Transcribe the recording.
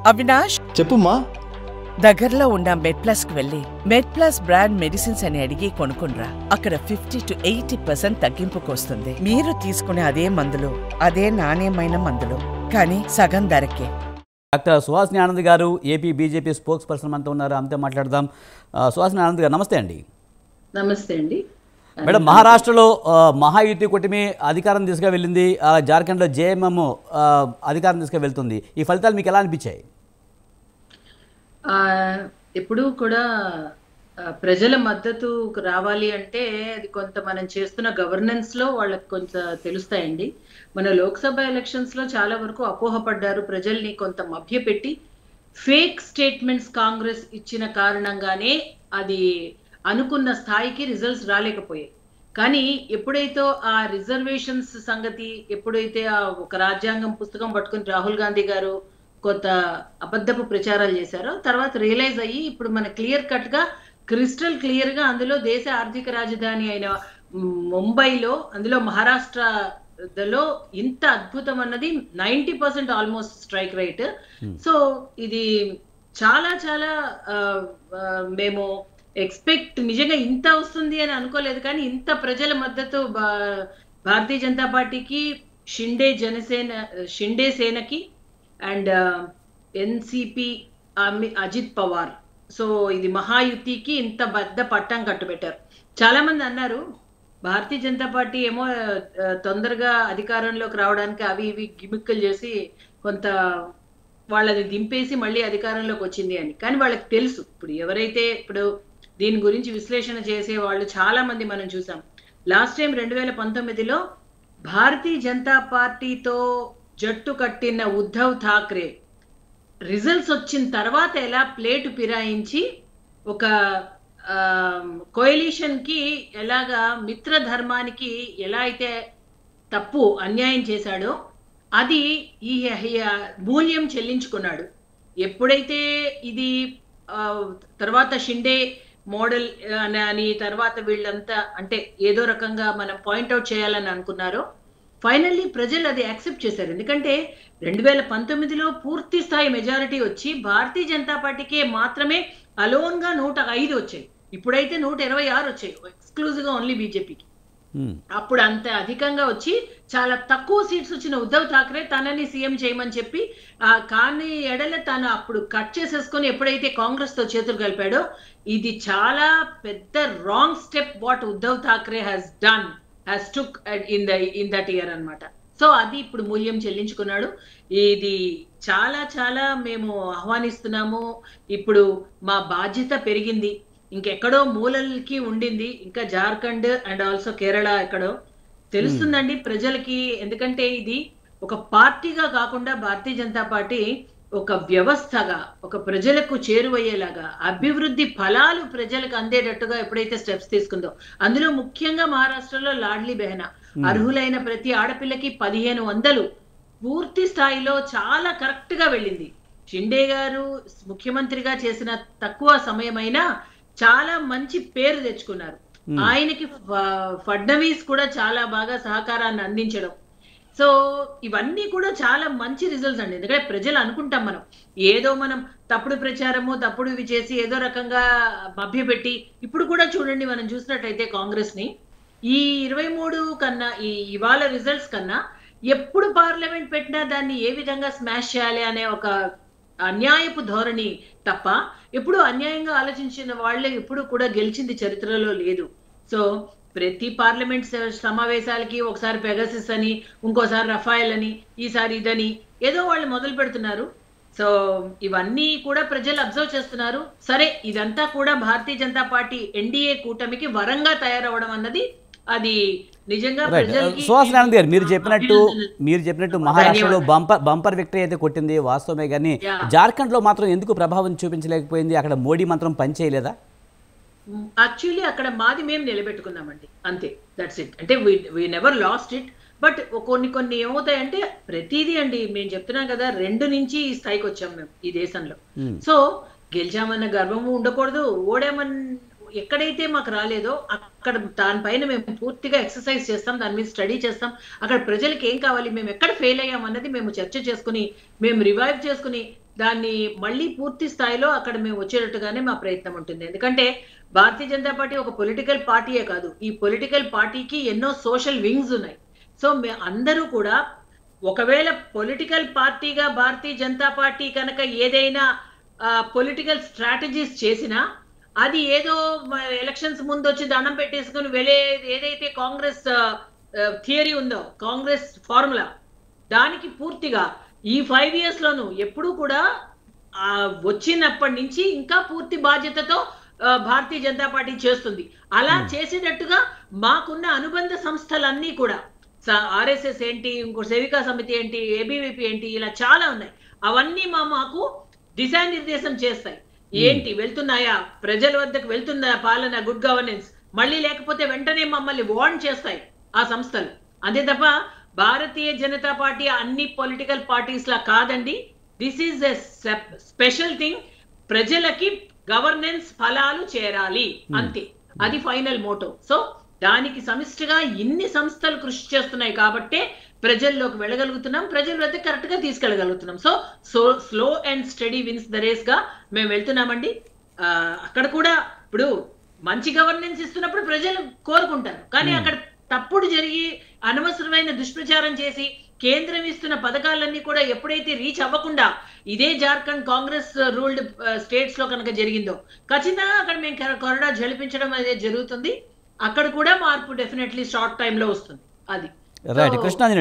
అవినాష్ చెప్పుమ్మా దగ్గరలో ఉన్న మెడ్ ప్లస్ కు వెళ్ళి మెడ్ ప్లస్ బ్రాండ్ మెడిసిన్స్ అని అడిగి కొనుక్కునరా అక్కడ ఫిఫ్టీ టు ఎయిటీ పర్సెంట్ తగ్గింపుకు వస్తుంది మీరు తీసుకునే అదే మందులు అదే నాణ్యమైన మందులు కానీ సగం ధరకే డాక్టర్ సుహాసిని ఆనంద్ గారు ఏపీ బీజేపీ స్పోక్స్ పర్సన్ అంతా ఉన్నారు అంతే మాట్లాడదాం ఆ, సుహాసిని ఆనంద్ గారు నమస్తే అండి నమస్తే అండి మేడం మహారాష్ట్రలో ఆ, మహాయుతి కూటమి అధికారం తీసుకు వెళ్ళింది ఆ, జార్ఖండ్లో జేఎంఎం ఆ, అధికారం తీసుకు వెళ్తుంది ఈ ఫలితాలు మీకు ఎలా అనిపించాయి ఆ, ఎప్పుడూ కూడా ఆ, ప్రజల మద్దతు రావాలి అంటే అది కొంత మనం చేస్తున్న గవర్నెన్స్ లో వాళ్ళకి కొంత తెలుస్తాయండి మన లోక్సభ ఎలక్షన్స్ లో చాలా వరకు అపోహపడ్డారు ప్రజల్ని కొంత మభ్యపెట్టి ఫేక్ స్టేట్మెంట్స్ కాంగ్రెస్ ఇచ్చిన కారణంగానే అది అనుకున్న స్థాయికి రిజల్ట్స్ రాలేకపోయాయి కానీ ఎప్పుడైతే ఆ రిజర్వేషన్స్ సంగతి ఎప్పుడైతే ఆ ఒక రాజ్యాంగం పుస్తకం పట్టుకుని రాహుల్ గాంధీ గారు కొంత అబద్ధపు ప్రచారాలు చేశారో తర్వాత రియలైజ్ అయ్యి ఇప్పుడు మన క్లియర్ కట్ గా క్రిస్టల్ క్లియర్ గా అందులో దేశ ఆర్థిక రాజధాని అయిన మ్, ముంబైలో అందులో మహారాష్ట్రలో ఇంత అద్భుతం అన్నది ninety percent almost strike rate so ఇది చాలా చాలా ఆ, ఆ, మేము ఎక్స్పెక్ట్ నిజంగా ఇంత వస్తుంది అని అనుకోలేదు కానీ ఇంత ప్రజల మద్దతు భా- భారతీయ జనతా పార్టీకి షిండే జనసేన షిండే సేనకి and NCP Ajit Pawar so ఇది మహాయుతికి ఇంత పెద్ద పట్టం కట్టుబెట్టారు చాలా మంది అన్నారు భారతీయ జనతా పార్టీ ఏమో ఆ, తొందరగా అధికారంలోకి రావడానికి అవి ఇవి గిమిక్కులు చేసి కొంత వాళ్ళని దింపేసి మళ్ళీ అధికారంలోకి వచ్చింది అని కానీ వాళ్ళకి తెలుసు ఇప్పుడు ఎవరైతే ఇప్పుడు దీని గురించి విశ్లేషణ చేసే వాళ్ళు చాలా మంది మనం చూసాం లాస్ట్ టైం రెండు వేల పంతొమ్మిదిలో భారతీయ జనతా పార్టీతో జట్టు కట్టిన ఉద్ధవ్ ఠాక్రే రిజల్ట్స్ వచ్చిన తర్వాత ఎలా ప్లేటు పిరాయించి ఒక కోయలిషన్ కి ఎలాగా మిత్ర ధర్మానికి ఎలా అయితే తప్పు అన్యాయం చేశాడో అది ఈ ఈ మూల్యం చెల్లించుకున్నాడు ఎప్పుడైతే ఇది ఆ, తర్వాత షిండే మోడల్ అని అని తర్వాత వీళ్ళంతా అంటే ఏదో రకంగా మనం పాయింట్అవుట్ చేయాలని అనుకున్నారో ఫైనల్లీ ప్రజలు అది యాక్సెప్ట్ చేశారు ఎందుకంటే రెండు వేల పంతొమ్మిదిలో పూర్తి స్థాయి మెజారిటీ వచ్చి భారతీయ జనతా పార్టీకే మాత్రమే అలోన్ గా నూట ఐదు వచ్చాయి ఇప్పుడైతే నూట ఇరవై ఆరు వచ్చాయి ఎక్స్క్లూజివ్ గా ఓన్లీ బీజేపీకి హ్మ్. అప్పుడు అంత అధికంగా వచ్చి చాలా తక్కువ సీట్స్ వచ్చిన ఉద్ధవ్ ఠాక్రే తనని సీఎం చేయమని చెప్పి ఆ కానీ ఎడల తను అప్పుడు కట్ చేసేసుకొని ఎప్పుడైతే కాంగ్రెస్ తో చేతులు కలిపాడో ఇది చాలా పెద్ద wrong step what Uddhav Thackeray has done has took in the in that year అన్నమాట సో అది ఇప్పుడు మూల్యం చెల్లించుకున్నాడు ఇది చాలా చాలా మేము ఆహ్వానిస్తున్నాము ఇప్పుడు మా బాధ్యత పెరిగింది ఇంకెక్కడో మూలలకి ఉండింది ఇంకా జార్ఖండ్ అండ్ ఆల్సో కేరళ ఎక్కడో తెలుస్తుందండి ప్రజలకి ఎందుకంటే ఇది ఒక పార్టీగా కాకుండా భారతీయ జనతా పార్టీ ఒక వ్యవస్థగా ఒక ప్రజలకు చేరువయ్యేలాగా అభివృద్ధి ఫలాలు ప్రజలకు అందేటట్టుగా ఎప్పుడైతే స్టెప్స్ తీసుకుందో అందులో ముఖ్యంగా మహారాష్ట్రలో లాడ్లీ బెహనా అర్హులైన ప్రతి ఆడపిల్లకి పదిహేను వందలు పూర్తి స్థాయిలో చాలా కరెక్ట్ గా వెళ్ళింది షిండే గారు ముఖ్యమంత్రిగా చేసిన తక్కువ సమయమైనా చాలా మంచి పేరు తెచ్చుకున్నారు ఆయనకి ఫ- ఫడ్నవీస్ కూడా చాలా బాగా సహకారాన్ని అందించడం సో ఇవన్నీ కూడా చాలా మంచి రిజల్ట్స్ అండి ఎందుకంటే ప్రజలు అనుకుంటాం మనం ఏదో మనం తప్పుడు ప్రచారము తప్పుడు ఇవి చేసి ఏదో రకంగా మభ్యపెట్టి ఇప్పుడు కూడా చూడండి మనం చూసినట్టయితే కాంగ్రెస్ ని ఈ ఇరవై మూడు కన్నా ఈ ఇవాళ రిజల్ట్స్ కన్నా ఎప్పుడు పార్లమెంట్ పెట్టినా దాన్ని ఏ విధంగా స్మాష్ చేయాలి అనే ఒక అన్యాయపు ధోరణి తప్ప ఎప్పుడు అన్యాయంగా ఆలోచించిన వాళ్ళే ఎప్పుడు కూడా గెలిచింది చరిత్రలో లేదు సో ప్రతి పార్లమెంట్ స- సమావేశాలకి ఒకసారి పెగసిస్ అని ఇంకోసారి రఫాయల్ అని ఈసారి ఇదని ఏదో వాళ్ళు మొదలు పెడుతున్నారు సో ఇవన్నీ కూడా ప్రజలు అబ్జర్వ్ చేస్తున్నారు సరే ఇదంతా కూడా భారతీయ జనతా పార్టీ ఎన్డీఏ కూటమికి వరంగా తయారవడం అన్నది అది నిజంగా రైట్ ప్రజలకి సుహాసిని ఆనంద్ గారు మీరు చెప్పినట్టు అభినందనలు. మీరు చెప్పినట్టు మహారాష్ట్రలో ధన్యవాదాలు. బంపర్ బంపర్ విక్టరీ అయితే కొట్టింది వాస్తవమే కానీ Yeah. జార్ఖండ్లో మాత్రం ఎందుకు ప్రభావం చూపించలేకపోయింది అక్కడ మోడీ మాత్రం పనిచేయలేదా యాక్చువల్లీ అక్కడ మాది మేము నిలబెట్టుకున్నామండి అంతే దట్స్ ఇట్ అంటే we never lost it but కొన్ని కొన్ని ఏమవుతాయంటే ప్రతిదీ అండి మేము చెప్తున్నాం కదా రెండు నుంచి ఈ స్థాయికి వచ్చాం మేము ఈ దేశంలో Hmm. సో గెలిచామన్న గర్వము ఉండకూడదు ఓడామన్ ఎక్కడైతే మాకు రాలేదో అక్కడ దానిపైన మేము పూర్తిగా ఎక్సర్సైజ్ చేస్తాం దాని మీద స్టడీ చేస్తాం అక్కడ ప్రజలకు ఏం కావాలి మేము ఎక్కడ ఫెయిల్ అయ్యాం అన్నది మేము చర్చ చేసుకుని మేము రివైవ్ చేసుకుని దాన్ని మళ్ళీ పూర్తి స్థాయిలో అక్కడ మేము వచ్చేటట్టుగానే మా ప్రయత్నం ఉంటుంది ఎందుకంటే భారతీయ జనతా పార్టీ ఒక పొలిటికల్ పార్టీయే కాదు ఈ పొలిటికల్ పార్టీకి ఎన్నో సోషల్ వింగ్స్ ఉన్నాయి సో మే అందరూ కూడా ఒకవేళ పొలిటికల్ పార్టీగా భారతీయ జనతా పార్టీ కనుక ఏదైనా పొలిటికల్ స్ట్రాటజీస్ చేసినా అది ఏదో ఎలక్షన్స్ ముందు వచ్చి దండం పెట్టేసుకుని వెళ్ళే ఏదైతే కాంగ్రెస్ థియరీ ఉందో కాంగ్రెస్ ఫార్ములా దానికి పూర్తిగా ఈ ఫైవ్ ఇయర్స్ లోను ఎప్పుడూ కూడా ఆ, వచ్చినప్పటి నుంచి ఇంకా పూర్తి బాధ్యతతో ఆ, భారతీయ జనతా పార్టీ చేస్తుంది అలా చేసేటట్టుగా మాకున్న అనుబంధ సంస్థలన్నీ కూడా ఆర్ఎస్ఎస్ ఏంటి ఇంకో సేవికా సమితి ఏంటి ఏబీవీపీ ఏంటి ఇలా చాలా ఉన్నాయి అవన్నీ మా మాకు దిశానిర్దేశం చేస్తాయి ఏంటి వెళ్తున్నాయా ప్రజల వద్దకు వెళ్తుందా పాలన గుడ్ గవర్నెన్స్ మళ్ళీ లేకపోతే వెంటనే మమ్మల్ని వార్న్ చేస్తాయి ఆ సంస్థలు అంతే తప్ప భారతీయ జనతా పార్టీ అన్ని పొలిటికల్ పార్టీస్ లా కాదండి this is a special thing ప్రజలకి గవర్నెన్స్ ఫలాలు చేరాలి అంతే అది ఫైనల్ మోటో సో దానికి సమిష్టిగా ఇన్ని సంస్థలు కృషి చేస్తున్నాయి కాబట్టే ప్రజల్లోకి వెళ్ళగలుగుతున్నాం ప్రజల వద్ద కరెక్ట్ గా తీసుకెళ్ళగలుగుతున్నాం so so slow and steady wins the race గా మేము వెళ్తున్నామండి ఆ, అక్కడ కూడా ఇప్పుడు మంచి గవర్నెన్స్ ఇస్తున్నప్పుడు ప్రజలు కోరుకుంటారు కానీ అక్కడ తప్పుడు జరిగి అనవసరమైన దుష్ప్రచారం చేసి కేంద్రం ఇస్తున్న పథకాలన్నీ కూడా ఎప్పుడైతే రీచ్ అవ్వకుండా ఇదే జార్ఖండ్ కాంగ్రెస్ రూల్డ్ స్టేట్స్ లో కనుక జరిగిందో ఖచ్చితంగా అక్కడ మేము కొర- కొరడా జలిపించడం అనేది జరుగుతుంది అక్కడ కూడా మార్పు డెఫినెట్లీ షార్ట్ టైంలో వస్తుంది అది రైట్ So, కృష్ణాంజలి